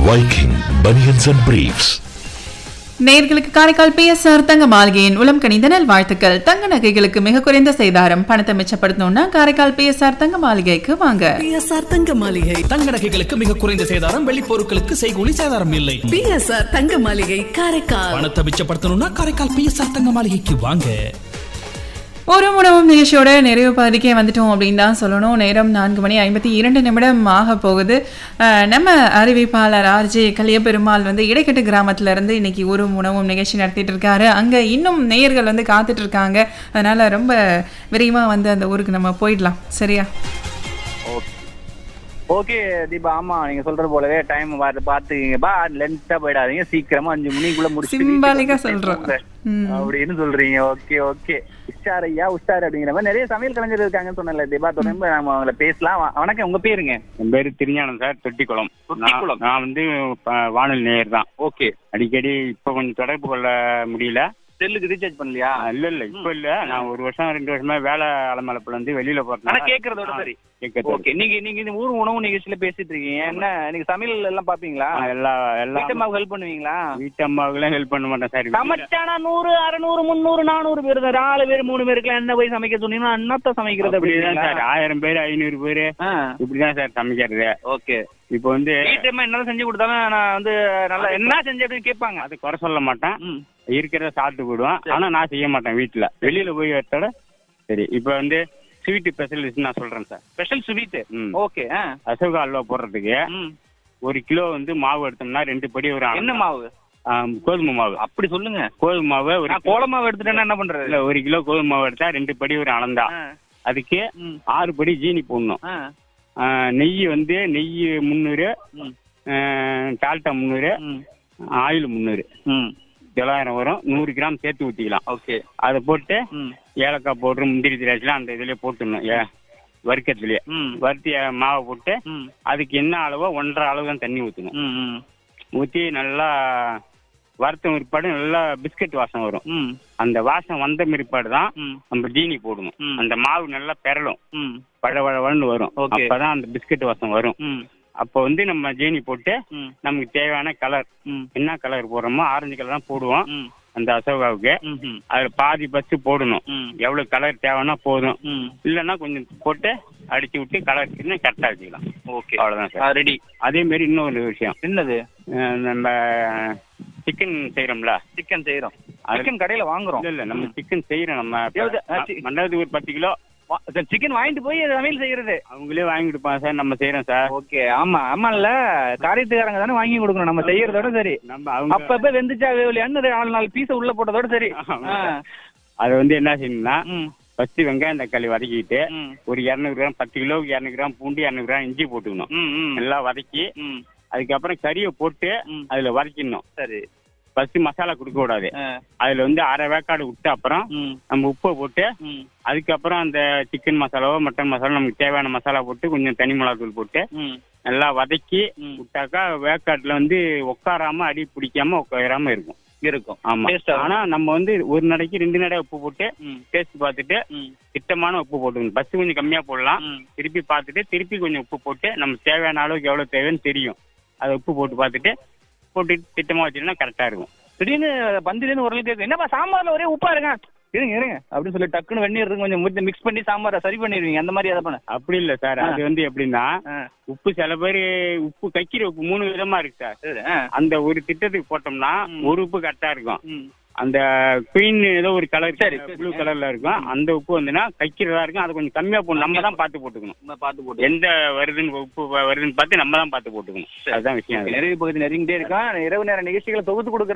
Viking Bunions and Briefs. நேர்களுக்கு Karaikal PSR தங்க மாளிகையின் உளம் கணிந்த நல்வாழ்த்துக்கள் தங்க நகைகளுக்கு மிக குறைந்த செய்தாரம் பணத்தை மிச்சப்படுத்தணும்னா காரைக்கால் பிஎஸ்ஆர் தங்க மாளிகைக்கு வாங்க பிஎஸ்ஆர் தங்க மாளிகை தங்க நகைகளுக்கு மிக குறைந்த சேதாரம் வெள்ளி பொருட்களுக்கு செய்கூலி சேதாரம் இல்லை பிஎஸ்ஆர் தங்க மாளிகை காரைக்கால் பணத்தை மிச்சப்படுத்தணும்னா காரைக்கால் பிஎஸ்ஆர் தங்க மாளிகைக்கு வாங்க ஒரு உணவும் நிகழ்ச்சியோட நிறைவு பகுதிக்கே வந்துட்டோம் அப்படின்னு தான் சொல்லணும் நேரம் நான்கு மணி ஐம்பத்தி இரண்டு நிமிடம் ஆக போகுது அஹ், நம்ம அறிவிப்பாளர் ஆர்ஜே கலியபெருமாள் வந்து இடைக்கட்டு கிராமத்துல இருந்து இன்னைக்கு ஒரு உணவும் நிகழ்ச்சி நடத்திட்டு இருக்காரு அங்க இன்னும் நேயர்கள் வந்து காத்துட்டு இருக்காங்க அதனால ரொம்ப விரைவா வந்து அந்த ஊருக்கு நம்ம போயிடலாம் சரியா ஓகே தீபா ஆமா நீங்க சொல்றது போலவே டைம் பார்த்து பாத்துக்கீங்க பா லென்த்தா போயிடாதீங்க சீக்கிரமா அஞ்சு மணிக்குள்ள முடிச்சு சிம்பாலிக்கா சொல்றோம். ம். அப்படின்னு சொல்றீங்க ஓகே ஓகே உஷார் ஐயா உஷார் அப்படிங்கிற மாதிரி நிறைய சமையல் கலைஞர் இருக்காங்கன்னு சொன்னல தீபா தொடர்ந்து நம்ம அவங்கள பேசலாம் வ- வணக்கம் உங்க பேருங்க என் பேரு திருஞானம் சார் தொட்டிக்குளம் தொட்டிக்குளம். நான் நான் வந்து ப- வானொலி நேயர் தான் ஓகே அடிக்கடி இப்ப கொஞ்சம் தொடர்பு கொள்ள முடியல செல்லுக்கு ரீசார்ஜ் பண்ணலையா ஆ, இல்ல இல்ல இப்ப இல்ல நான் ஒரு வருஷம் ரெண்டு வருஷமா வேலை அலமலப்புல இருந்து வெளியில ஆனா போறேன் கேக்குறதோட சரி கேட்கறது ஓகே நீங்க நீங்க இந்த ஊர் உணவு நிகழ்ச்சியில பேசிட்டு இருக்கீங்க என்ன நீங்க சமையல் எல்லாம் பாப்பீங்களா எல்லா எல்லா வீட்டம்மாவுக்கு ஹெல்ப் பண்ணுவீங்களா வீட்டம்மாவுக்குலாம் ஹெல்ப் பண்ண மாட்டேன் சார் வீட்டுல. சமைச்சானா நூறு அறுநூறு முந்நூறு நானூறு பேர் தான் நாலு பேர் மூணு பேருக்குலாம் என்ன போய் சமைக்க சொன்னீங்கன்னா அண்ணாத்த சமைக்கிறது அப்படிதான் சார் அப்படிங்களா? ஆயிரம் பேர் ஐநூறு பேரு ஆ இப்படிதான் சார் சமைக்கிறது ஓகே இப்ப வந்து வீட்டம்மா என்ன செஞ்சு கொடுத்தாலும் நான் வந்து நல்லா என்ன செஞ்சு அப்படின்னு கேட்பாங்க அது குறை சொல்ல மாட்டேன் ம். இருக்கிறத சாப்பிட்டு போயிடுவேன் ஆனா நான் செய்ய மாட்டேன் வீட்டுல வெளியில போய் வரத்தோட சரி இப்ப வந்து ஸ்வீட் ஸ்பெஷலிஸ்ட் நான் சொல்றேன் சார் ஸ்பெஷல் ஸ்வீட் ம். ஓகே ஆ அசோகா அல்வா போடுறதுக்கு ம். ஒரு கிலோ வந்து மாவு எடுத்தோம்னா ரெண்டு படி ஒரு என்ன மாவு ஆம், கோதுமை மாவு அப்படி சொல்லுங்க கோதுமை மாவு ஒரு நான் கோல மாவு எடுத்துட்டேன்னா என்ன பண்றது இல்ல ஒரு கிலோ கோதுமை மாவு எடுத்தா ரெண்டு படி ஒரு அளந்தா ஆ. அதுக்கு ம். ஆறு படி ஜீனி போடணும் ஆ. ஆ, நெய் வந்து நெய் முந்நூறு ம். டால்டா முந்நூறு ம். ஆயில் முந்நூறு ம். தொள்ளாயிரம் வரும் நூறு கிராம் சேர்த்து ஊற்றிக்கலாம் ஓகே அதை போட்டு ம். ஏலக்காய் பவுடர் முந்திரி திராட்சைலாம் அந்த இதுலயே போட்டுடணும் ஏ வறுக்கத்துலயே ம். வறுத்தி அஹ், மாவை போட்டு ம். அதுக்கு என்ன அளவோ ஒன்றரை அளவு தான் தண்ணி ஊற்றணும் ம். ம். ஊற்றி நல்லா வறுத்த பிற்பாடு நல்லா பிஸ்கட் வாசம் வரும் ம். அந்த வாசம் வந்த பிற்பாடு தான் ம். நம்ம ஜீனி போடணும் ம். அந்த மாவு நல்லா பெறலும் ம். பழ பழன்னு வரும் Okay. அப்பதான் அந்த பிஸ்கட் வாசம் வரும் ம். அப்போ வந்து நம்ம ஜீனி போட்டு ம். நமக்கு தேவையான கலர் ம். என்ன கலர் போடுறோமோ ஆரஞ்சு கலர் தான் போடுவோம் ம். அந்த அசோகாவுக்கு ம்ஹும். அதுல பாதி பஸ் போடணும் ம். எவ்வளவு கலர் தேவைன்னா போதும் ம். இல்லைன்னா கொஞ்சம் போட்டு அடிச்சு விட்டு கலர் கரெக்டா வச்சுக்கலாம் ஓகே அவ்வளவுதான் சார் ரெடி அதே மாதிரி இன்னொரு விஷயம் என்னது அஹ் நம்ம சிக்கன் செய்யறோம்ல சிக்கன் செய்யறோம் அது- சிக்கன் கடையில வாங்குறோம் இல்ல இல்ல நம்ம சிக்கன் செய்யறோம் நம்ம எவ்வளவு? ஆ, சி- மண்டபத்துக்கு ஒரு பத்து கிலோ சிக்கன் வாங்கிட்டு போய் சமையல் செய்யறது அவங்களே வாங்கி கொடுப்பாங்க சார் நம்ம செய்யறோம் சார் ஓகே ஆமா ஆமா இல்ல காரியத்துக்காரங்க தானே வாங்கி கொடுக்கணும் நம்ம செய்யறதோட சரி நம்ம அவங்க அப்பப்ப வெந்துச்சா வேலையான்னு நாலு நாலு பீஸ உள்ள போட்டதோட சரி ஆமா. ஆ. அதை வந்து என்ன செய்யணும்னா ம். ஃபர்ஸ்ட் வெங்காயம் தக்காளி வதக்கிட்டு ம். ஒரு இரநூறு கிராம் பத்து கிலோவுக்கு இரநூறு கிராம் பூண்டு இரநூறு கிராம் இஞ்சி போட்டுக்கணும் ம், ம். எல்லாம் வதக்கி ம். அதுக்கப்புறம் கறியை போட்டு ம். அதுல வதக்கிடணும் சரி ஃபர்ஸ்ட் மசாலா கொடுக்க கூடாது ஆ. அதுல வந்து அரை வேக்காடு விட்டு அப்புறம் ம். நம்ம உப்பை போட்டு ம். அதுக்கப்புறம் அந்த சிக்கன் மசாலாவோ மட்டன் மசாலா நமக்கு தேவையான மசாலா போட்டு கொஞ்சம் தனி மிளகாத்தூள் போட்டு ம். நல்லா வதக்கி ம். விட்டாக்கா வேக்காட்டுல வந்து உட்காராம அடி பிடிக்காம உட்காராம இருக்கும் இருக்கும் ஆமா Taste ஆ இருக்கும். ஆனா நம்ம வந்து ஒரு நடைக்கு ரெண்டு நடை உப்பு போட்டு ம். டேஸ்ட் பார்த்துட்டு ம். திட்டமான உப்பு போட்டுக்கணும் ஃபர்ஸ்ட் கொஞ்சம் கம்மியா போடலாம் ம். திருப்பி பார்த்துட்டு திருப்பி கொஞ்சம் உப்பு போட்டு நம்ம தேவையான அளவுக்கு எவ்வளவு தேவைன்னு தெரியும் அதை உப்பு போட்டு பார்த்துட்டு போட்டு திட்டமா வச்சிட்டோம்னா கரெக்டா இருக்கும் திடீர்னு பந்திலேருந்து ஒரு ஆள் கேட்கும் என்னப்பா சாம்பார்ல ஒரே உப்பா இருங்க இருங்க இருங்க அப்படின்னு சொல்லி டக்குன்னு வெந்நீர் இருக்கு கொஞ்சம் மிக்ஸ் பண்ணி சாம்பாரை சரி பண்ணிடுவீங்க அந்த மாதிரி அதை பண்ண அப்படி இல்ல சார் அது வந்து எப்படின்னா ஆ. உப்பு சில பேர் உப்பு கைக்கிற உப்பு மூணு விதமா இருக்கு சார் சரி ஆ. அந்த ஒரு திட்டத்துக்கு போட்டோம்னா ம். ஒரு உப்பு கரெக்டா இருக்கும் ம். அந்த குயின் ஏதோ ஒரு கலர் சரி, சரி சரி. ப்ளூ கலர்ல இருக்கும் அந்த உப்பு வந்துன்னா கைக்கிறதா இருக்கும் அதை கொஞ்சம் கம்மியா போடணும் நம்ம தான் பார்த்து போட்டுக்கணும் நம்ம பார்த்து போட்டு எந்த வருதுன்னு உப்பு வருதுன்னு பார்த்து நம்ம தான் பார்த்து போட்டுக்கணும் அதுதான் விஷயம் அதுல. நிறைவு பகுதி நெருங்கிட்டே இருக்கான் இரவு நேர நிகழ்ச்சிகளை தொகுத்து கொடுக்குற